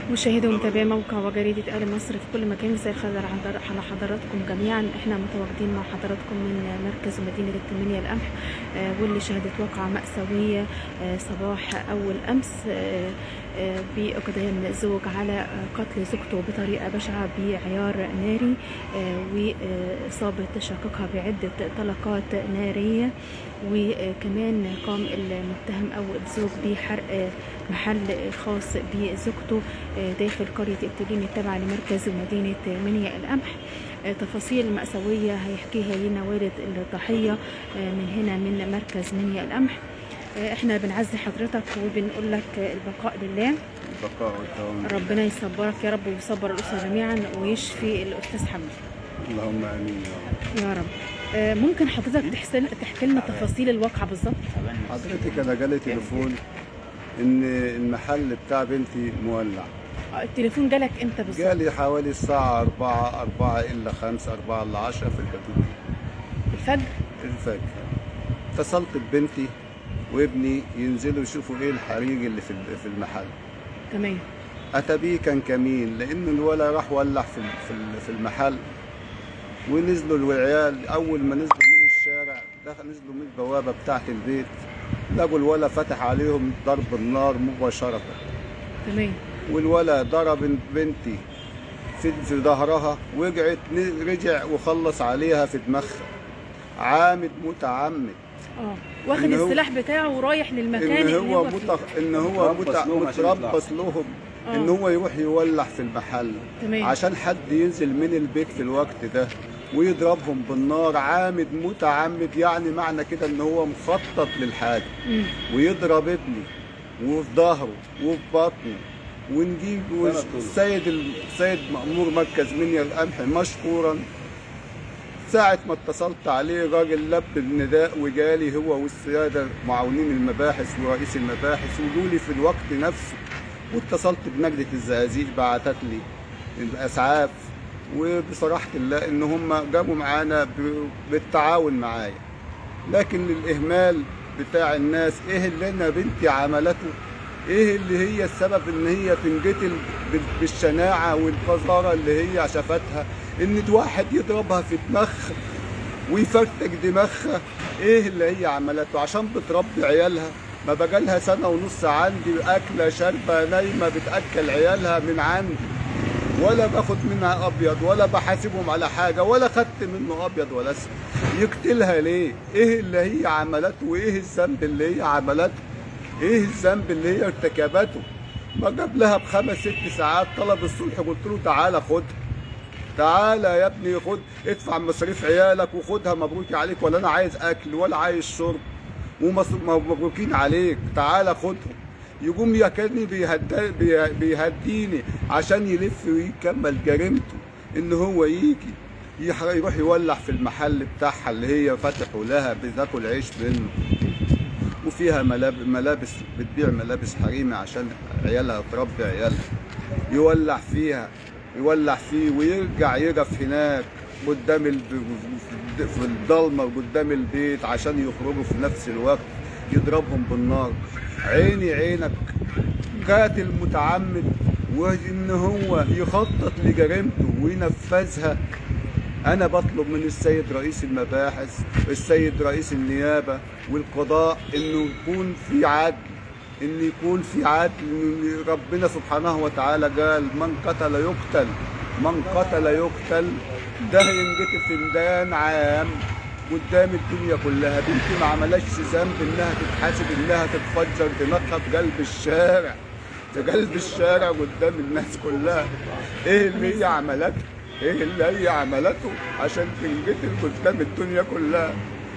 مشاهدي ومتابعي موقع وجريدة أهل مصر في كل مكان مساء الخير على على حضراتكم جميعا احنا متواجدين مع حضراتكم من مركز مدينة التنمية القمح آه، واللي شهدت واقعة مأساوية آه، صباح أول أمس آه، آه، بإقدام زوج على آه، قتل زوجته بطريقة بشعة بعيار ناري آه، وإصابة شقيقها بعدة طلقات نارية وكمان قام المتهم أو الزوج بحرق آه، محل خاص بزوجته آه، داخل قرية التلين التابعة لمركز مدينة منيا القمح آه، تفاصيل مأساوية هيحكيها لنا والد الضحية آه، من هنا من مركز منيا القمح آه، احنا بنعزي حضرتك وبنقول لك آه، البقاء لله البقاء والدوام ربنا يصبرك يا رب ويصبر الأسرة جميعا ويشفي الأستاذ حمدي اللهم امين يا رب يا رب آه، ممكن حضرتك تحسن تحكي لنا تفاصيل الواقعة بالظبط حضرتك انا جالي تليفون ان المحل بتاع بنتي مولع آه، التليفون جالك امتى بالظبط جالي حوالي الساعة 4 4 إلا 5 4 إلا 10 في الحدود الفجر الفجر اتصلت ببنتي وابني ينزلوا يشوفوا ايه الحريق اللي في في المحل تمام اتى بيه كان كمين لان الولا راح ولع في في في المحل ونزلوا العيال اول ما نزلوا من الشارع دخل نزلوا من البوابه بتاعه البيت لقوا الولا فتح عليهم ضرب النار مباشره تمام والولا ضرب بنتي في في ظهرها وقعت ن- رجع وخلص عليها في دماغها عامد متعمد اه واخد إن هو- السلاح بتاعه ورايح للمكان ان اللي هو فيه. متخ... ان هو متربص متع... لهم عشان متربص لهم آه. ان هو يروح يولع في المحل تمام. عشان حد ينزل من البيت في الوقت ده ويضربهم بالنار عامد متعمد يعني معنى كده ان هو مخطط للحاجه مم. ويضرب ابني وفي ظهره وفي بطنه ونجيب السيد السيد مأمور مركز منيا القمح مشكورا ساعة ما اتصلت عليه راجل لب النداء وجالي هو والسيادة معاونين المباحث ورئيس المباحث وجولي في الوقت نفسه واتصلت بنجدة الزقازيق بعتت لي الأسعاف وبصراحة الله إن هم جابوا معانا ب- بالتعاون معايا لكن الإهمال بتاع الناس إيه اللي أنا بنتي عملته إيه اللي هي السبب إن هي تنقتل بال- بالشناعة والقذارة اللي هي شافتها إن واحد يضربها في دماغها ويفرتك دماغها ايه اللي هي عملته عشان بتربي عيالها ما بقالها سنه ونص عندي اكله شاربه نايمه بتاكل عيالها من عندي ولا باخد منها ابيض ولا بحاسبهم على حاجه ولا خدت منه ابيض ولا اسود يقتلها ليه ايه اللي هي عملته وايه الذنب اللي هي عملته ايه الذنب اللي هي ارتكبته ما جاب لها بخمس ست ساعات طلب الصلح قلت له تعالى خدها تعالى يا ابني خد ادفع مصاريف عيالك وخدها مبروك عليك ولا انا عايز اكل ولا عايز شرب ومص- مبروكين عليك تعالى خدهم يقوم يكني بيهد- بيه- بيهديني عشان يلف ويكمل جريمته ان هو يجي يح- يروح يولع في المحل بتاعها اللي هي فتحوا لها بتاكل عيش منه وفيها ملاب- ملابس بتبيع ملابس حريمي عشان عيالها تربي عيالها يولع فيها يولع فيه ويرجع يقف هناك قدام ال... في الضلمه قدام البيت عشان يخرجوا في نفس الوقت يضربهم بالنار عيني عينك قاتل متعمد وان هو يخطط لجريمته وينفذها أنا بطلب من السيد رئيس المباحث السيد رئيس النيابة والقضاء إنه يكون في عدل إن يكون في عدل إن ربنا سبحانه وتعالى قال من قتل يقتل من قتل يقتل ده ينقتل في ميدان عام قدام الدنيا كلها بنتي ما عملتش ذنب انها تتحاسب انها تتفجر دماغها في قلب الشارع في قلب الشارع قدام الناس كلها ايه اللي هي عملته ايه اللي هي عملته عشان تنقتل قدام الدنيا كلها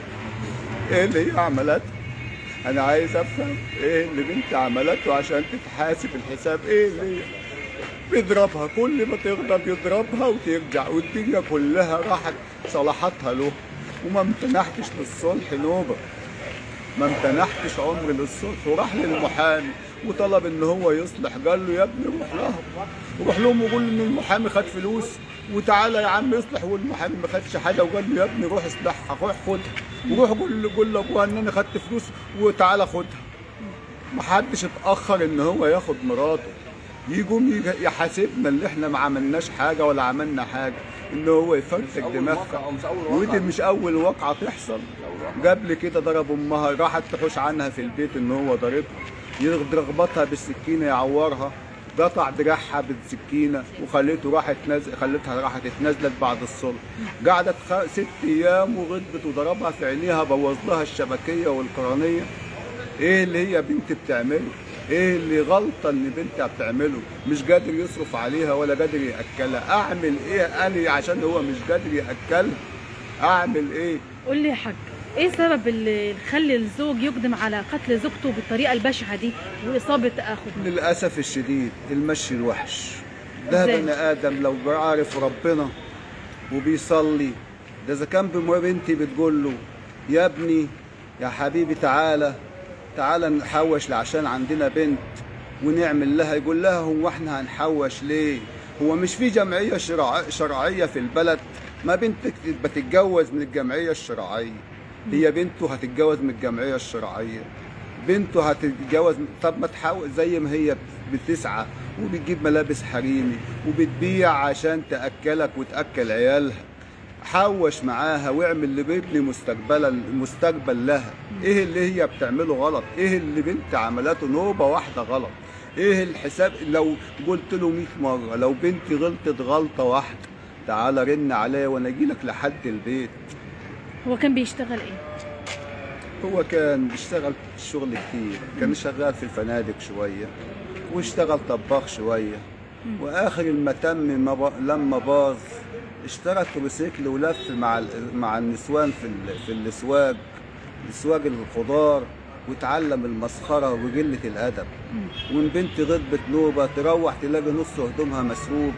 ايه اللي هي عملته انا عايز افهم ايه اللي بنتي عملته عشان تتحاسب الحساب ايه اللي هي بيضربها كل ما تغضب يضربها وترجع والدنيا كلها راحت صلاحاتها له وما امتنحتش للصلح نوبه ما امتنحتش عمري للصلح وراح للمحامي وطلب ان هو يصلح قال له يا ابني روح لهم روح لهم وقول ان المحامي خد فلوس وتعالى يا عم اصلح والمحامي ما خدش حاجه وقال له يا ابني روح اصلحها روح خدها وروح قول له قول لابوها ان انا خدت فلوس وتعالى خدها ما حدش اتاخر ان هو ياخد مراته يقوم يج- يحاسبنا اللي احنا ما عملناش حاجه ولا عملنا حاجه ان هو يفرتك دماغها ودي مش اول واقعه تحصل قبل كده ضرب امها راحت تحوش عنها في البيت ان هو ضاربها يرغبطها بالسكينه يعورها قطع دراعها بالسكينه وخليته راحت نازل خلتها راحت اتنازلت بعد الصلح قعدت خ... ست ايام وغضبت وضربها في عينيها بوظ لها الشبكيه والقرنيه ايه اللي هي بنت بتعمله ايه اللي غلطه اللي بنتها بتعمله مش قادر يصرف عليها ولا قادر ياكلها اعمل ايه انا عشان هو مش قادر ياكلها اعمل ايه قول لي يا حاج ايه سبب اللي يخلي الزوج يقدم على قتل زوجته بالطريقه البشعه دي واصابه اخوه للاسف الشديد المشي الوحش ده إزاي؟ بني ادم لو عارف ربنا وبيصلي ده اذا كان بم- بنتي بتقول له يا ابني يا حبيبي تعالى تعالى نحوش عشان عندنا بنت ونعمل لها يقول لها هو احنا هنحوش ليه هو مش في جمعيه شرع- شرعيه في البلد ما بنتك بتتجوز من الجمعيه الشرعيه هي بنته هتتجوز من الجمعيه الشرعيه بنته هتتجوز طب ما تحاول زي ما هي بتسعى وبتجيب ملابس حريمي وبتبيع عشان تاكلك وتاكل عيالها حوش معاها واعمل لبنتي مستقبلا مستقبل لها ايه اللي هي بتعمله غلط ايه اللي بنت عملته نوبه واحده غلط ايه الحساب لو قلت له 100 مره لو بنتي غلطت غلطه واحده تعالى رن عليا وانا اجي لك لحد البيت هو كان بيشتغل ايه هو كان بيشتغل شغل كتير كان شغال في الفنادق شوية واشتغل طباخ شوية وآخر المتم ما ب... لما باظ اشترى تروسيكل ولف مع ال... مع النسوان في ال... في الاسواق اسواق الخضار وتعلم المسخرة وقلة الأدب وإن بنتي غضبت نوبة تروح تلاقي نص هدومها مسروق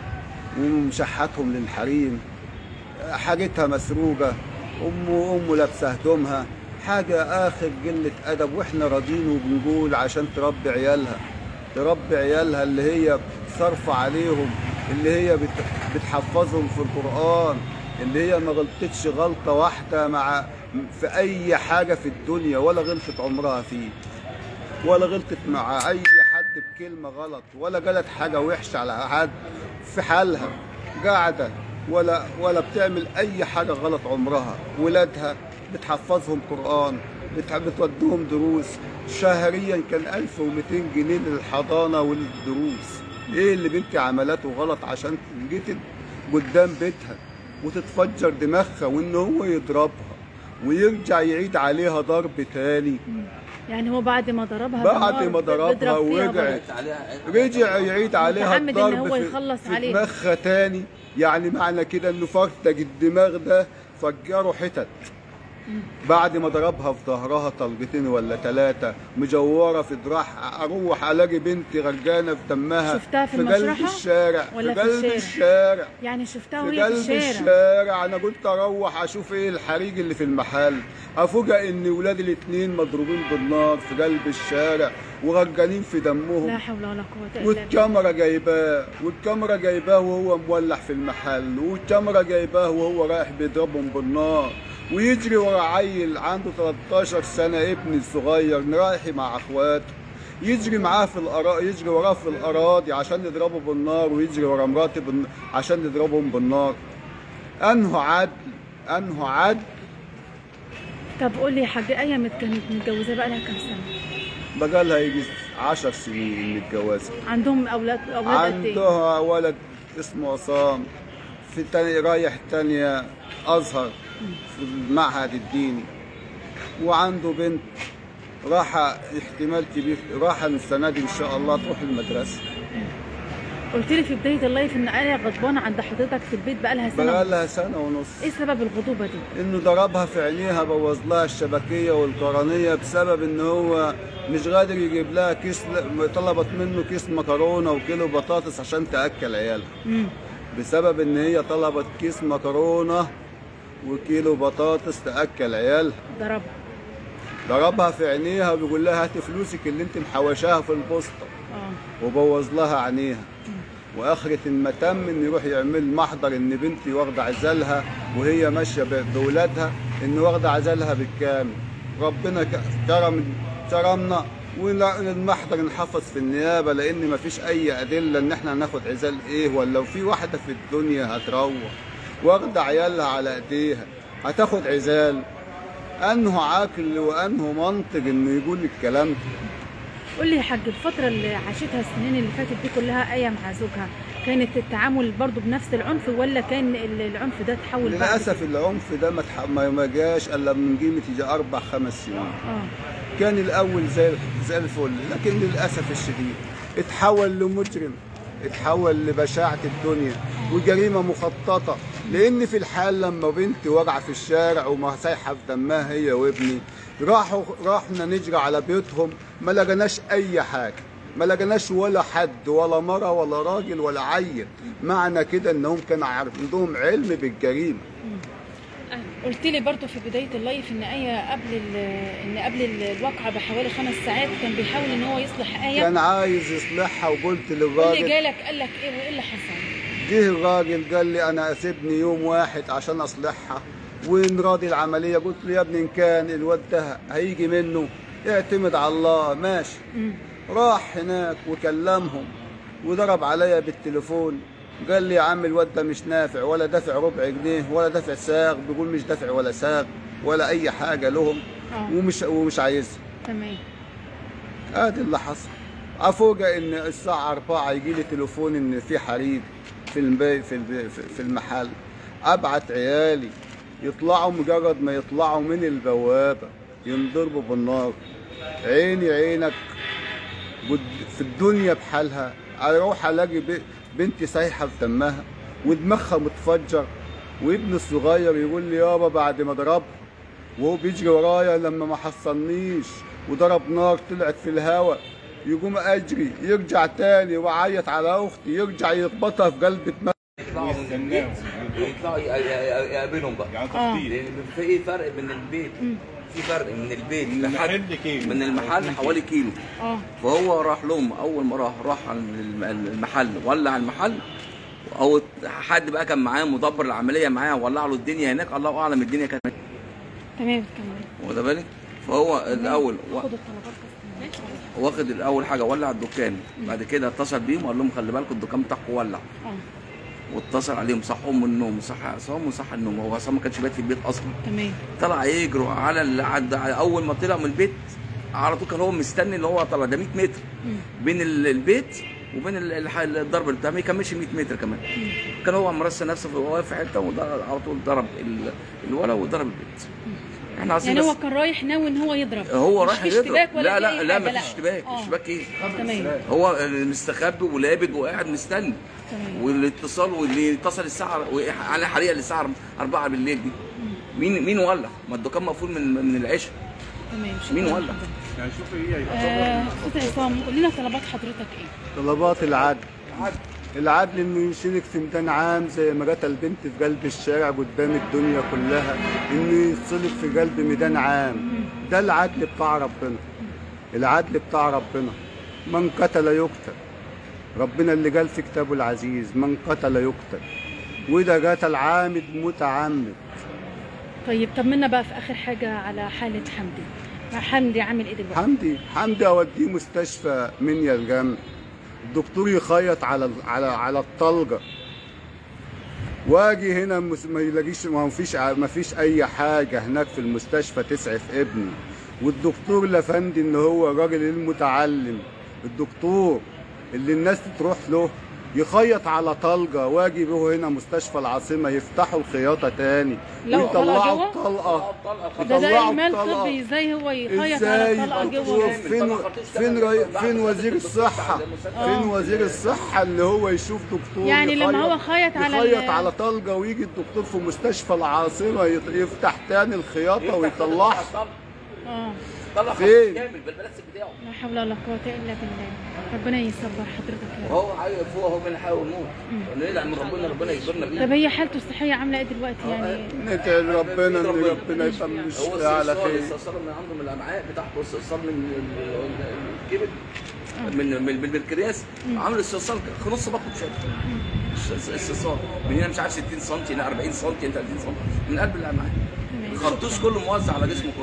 ومشحتهم للحريم حاجتها مسروقة أمه أمه لابسة هدومها حاجة آخر قلة أدب وإحنا راضيين وبنقول عشان تربي عيالها تربي عيالها اللي هي صارفة عليهم اللي هي بت- بتحفظهم في القرآن اللي هي ما غلطتش غلطة واحدة مع في أي حاجة في الدنيا ولا غلطت عمرها فيه ولا غلطت مع اي حد بكلمه غلط ولا قالت حاجه وحشه على حد في حالها قاعده ولا ولا بتعمل اي حاجه غلط عمرها ولادها بتحفظهم قران بت- بتوديهم دروس شهريا كان 1200 جنيه للحضانه وللدروس ايه اللي بنتي عملته غلط عشان جيت قدام بيتها وتتفجر دماغها وان هو يضربها ويرجع يعيد عليها ضرب تاني يعني هو بعد ما ضربها بعد بالنار ما ضربها بيضرب فيها ورجعت برضه. رجع يعيد عليها متعمد إن الضرب هو في- يخلص في عليها. دماغها تاني يعني معنى كده انه فرتج الدماغ ده فجره حتت بعد ما ضربها في ظهرها طلقتين ولا ثلاثة مجورة في دراعها أروح ألاقي بنتي غرقانة في دمها شفتها في قلب المشرحة الشارع ولا في في قلب الشارع؟ الشارع يعني شفتها في وهي في قلب الشارع الشارع انا قلت اروح اشوف ايه الحريق اللي في المحل افوجئ ان ولادي الاثنين مضروبين بالنار في قلب الشارع وغرقانين في دمهم لا حول ولا قوه الا بالله والكاميرا جايباه والكاميرا جايباه وهو مولع في المحل والكاميرا جايباه وهو رايح بيضربهم بالنار ويجري ورا عيل عنده 13 سنه ابني الصغير رايح مع اخواته يجري معاه في الاراضي يجري وراه في الاراضي عشان يضربه بالنار ويجري ورا مراتي بالن... عشان يضربهم بالنار انه عدل انه عدل طب قول لي يا حاج ايه مت- كانت متجوزه بقى لها كام سنه بقى لها يجي 10 سنين متجوزه عندهم اولاد اولاد قد ايه عندها ولد اسمه عصام في تاني رايح تانية أزهر في المعهد الديني وعنده بنت راح احتمال كبير راح السنة دي إن شاء الله تروح المدرسة قلت لي في بدايه اللايف ان ايه غضبانه عند حضرتك في البيت بقى لها سنه بقى ونص. لها سنة ونص ايه سبب الغضوبه دي انه ضربها في عينيها بوظ لها الشبكيه والقرنيه بسبب ان هو مش قادر يجيب لها كيس طلبت منه كيس مكرونه وكيلو بطاطس عشان تاكل عيالها امم بسبب ان هي طلبت كيس مكرونه وكيلو بطاطس تاكل عيالها ضربها ضربها في عينيها وبيقول لها هاتي فلوسك اللي انت محوشاها في البوسطه اه وبوظ لها عينيها واخرة المتم ان يروح يعمل محضر ان بنتي واخده عزالها وهي ماشيه ب- بولادها ان واخده عزالها بالكامل ربنا ك- كرم كرمنا والمحضر انحفظ في النيابه لان مفيش اي ادله ان احنا هناخد عزال ايه ولا لو في واحده في الدنيا هتروح واخده عيالها على ايديها هتاخد عزال انه عاقل وانه منطق انه يقول الكلام ده قول لي يا حاج الفترة اللي عاشتها السنين اللي فاتت دي كلها أيام مع زوجها كانت التعامل برضو بنفس العنف ولا كان ال- العنف ده تحول بعد للاسف العنف ده ما تح- ما ما جاش الا من قيمه يجي اربع خمس سنين اه كان الاول زي زي الفل لكن للاسف الشديد اتحول لمجرم اتحول لبشاعه الدنيا وجريمه مخططه لان في الحال لما بنتي واقعه في الشارع وما سايحه في دمها هي وابني راحوا رحنا نجري على بيوتهم ما لقناش اي حاجه ما لقناش ولا حد ولا مره ولا راجل ولا عيل معنى كده انهم كان عندهم علم بالجريمه قلت لي برضو في بداية اللايف إن آية قبل ال- إن قبل ال- الواقعة بحوالي خمس ساعات كان بيحاول إن هو يصلح آية كان عايز يصلحها وقلت اللي للراجل جالك قال لك إيه وإيه اللي حصل؟ جه الراجل قال لي انا اسيبني يوم واحد عشان اصلحها ونراضي العمليه قلت له يا ابني ان كان الواد ده هيجي منه اعتمد على الله ماشي مم. راح هناك وكلمهم وضرب عليا بالتليفون قال لي يا عم الواد ده مش نافع ولا دافع ربع جنيه ولا دافع ساغ بيقول مش دافع ولا ساغ ولا اي حاجه لهم اه ومش ومش عايزها تمام ادي اللي حصل افوجئ ان الساعه 4 يجي لي تليفون ان في حريق في البي في البي في المحل ابعت عيالي يطلعوا مجرد ما يطلعوا من البوابه ينضربوا بالنار عيني عينك قد- في الدنيا بحالها اروح الاقي ب- بنتي سايحه في دمها ودماغها متفجر وابني الصغير يقول لي يابا بعد ما ضربها وهو بيجري ورايا لما ما حصلنيش وضرب نار طلعت في الهواء يقوم اجري يرجع تاني وعيط على اختي يرجع يخبطها في قلب دماغها يطلعوا من البيت ويطلعوا ي- ي- يقابلهم بقى يعني آه. تخطيط لان في ايه فرق من البيت في فرق من البيت من لحد المحل كيلو. من المحل حوالي كيلو اه فهو راح لهم اول ما راح راح على الم- المحل ولع المحل او حد بقى كان معاه مدبر العمليه معاه ولع له الدنيا هناك الله اعلم الدنيا كانت تمام كمل واخد بالك فهو الاول و- خد الطلبات بس واخد الاول حاجه ولع الدكان بعد كده اتصل بيهم وقال لهم خلي بالكم الدكان بتاعكم ولع اه واتصل عليهم صحهم من النوم صح عصام وصح النوم هو عصام ما كانش بيت في البيت اصلا تمام طلع يجروا على ال- عد- على اول ما طلع من البيت على طول كان هو مستني اللي هو طلع ده 100 متر مم. بين ال- البيت وبين ال- الح- الضرب بتاع ما يكملش 100 متر كمان كان هو مرسل نفسه في واقف في حته وضرب على طول ضرب ال- الولد وضرب البيت احنا عايزين يعني هو بس كان رايح ناوي ان هو يضرب هو مش راح في يضرب اشتباك ولا لا في لا أي لا حاجة، ما فيش اشتباك آه. اشتباك ايه تمام هو مستخبي ولابد وقاعد مستني تمام والاتصال واللي اتصل الساعه على حريقه للساعه 4 بالليل دي مين مين ولع؟ ما الدكان مقفول من من العشاء تمام شكراً مين ولع؟ حضرتك. يعني شوفي هي آه، استاذ عصام قول لنا طلبات حضرتك ايه؟ طلبات العدل العدل انه يشيلك في ميدان عام زي ما قتل بنت في قلب الشارع قدام الدنيا كلها انه يتصلب في قلب ميدان عام ده العدل بتاع ربنا العدل بتاع ربنا من قتل يقتل ربنا اللي قال في كتابه العزيز من قتل يقتل وده قتل عامد متعمد طيب طمنا بقى في اخر حاجه على حاله حمدي حمدي عامل ايه دلوقتي؟ حمدي حمدي اوديه مستشفى منيا الجامع الدكتور يخيط على على على الطلقه واجي هنا مس- ما يلاقيش ما فيش ما فيش اي حاجه هناك في المستشفى تسعف ابني والدكتور لفندي ان هو الراجل المتعلم الدكتور اللي الناس تروح له يخيط على طلقه واجي به هنا مستشفى العاصمه يفتحوا الخياطه تاني لو ويطلعوا طلع الطلقه ده ده يطلعوا اهمال الطلقة. طبي ازاي هو يخيط على ازاي طلقه دكتور جوه فين فين ري... فين وزير الصحة فين وزير الصحة اللي هو يشوف دكتور يعني لما يخيط- هو خيط على يخيط ال- على طلقة ويجي الدكتور في مستشفى العاصمة يط- يفتح تاني الخياطة ويطلعها اه طلع فين؟ خط كامل بالبلاستيك بتاعه لا حول ولا قوه الا بالله ربنا يصبر حضرتك يا رب وهو عايز فوق هو من الحياه والموت ندعي من ربنا ربنا يجبرنا بيه طب هي حالته الصحيه عامله ايه دلوقتي يعني ندعي ربنا ان ربنا يتمم هو الشفاء على استئصال خير استئصال من عنده من الامعاء بتاعته استئصال من ال- ال- الكبد من من من البنكرياس عامل استئصال في نص بطنه شويه استئصال من هنا مش عارف 60 سم هنا 40 سم هنا 30 سم من قلب الامعاء الخرطوش كله موزع على جسمه كله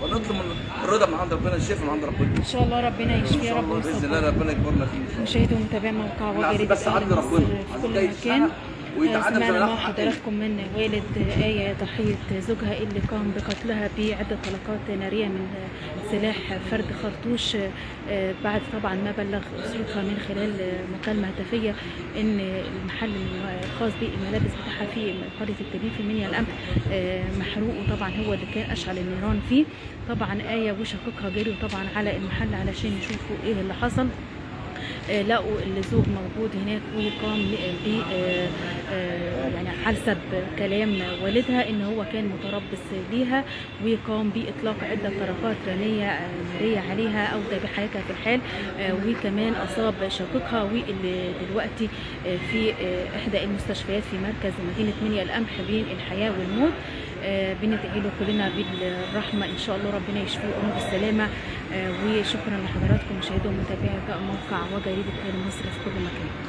ونطلب من الرضا من عند ربنا الشفاء من عند ربنا ان شاء الله ربنا ان يشفي يا شاء رب الله باذن ويصبر الله ربنا يكبرنا فيه مشاهدي ومتابعي موقع احنا عايزين وجريدة بس أهل عدل مصر ربنا في عايزين كل جاي مكان يسمعنا ويتعدل سمعنا زي مع ما احنا حضراتكم من والد آية ضحية زوجها اللي قام بقتلها بعدة طلقات نارية من سلاح فرد خرطوش آه، بعد طبعا ما بلغ أسرتها من خلال مكالمة هاتفية إن المحل الخاص بالملابس بتاعها في قرية التبين في منيا القمح آه، محروق وطبعا هو اللي كان أشعل النيران فيه طبعا آية وشقيقها جريوا طبعا على المحل علشان يشوفوا إيه اللي حصل آه، لقوا الزوج موجود هناك وقام ب آه، آه، يعني حسب كلام والدها ان هو كان متربص ليها وقام باطلاق عده طرقات رميه آه، ناريه عليها او بحياتها في الحال آه، وكمان اصاب شقيقها واللي دلوقتي آه، في آه، احدى المستشفيات في مركز مدينه منيا القمح بين الحياه والموت آه، بندعي له كلنا بالرحمه ان شاء الله ربنا يشفيه ويقوم بالسلامه آه، وشكرا لحضراتكم مشاهدي ومتابعي موقع وجريده مصر في كل مكان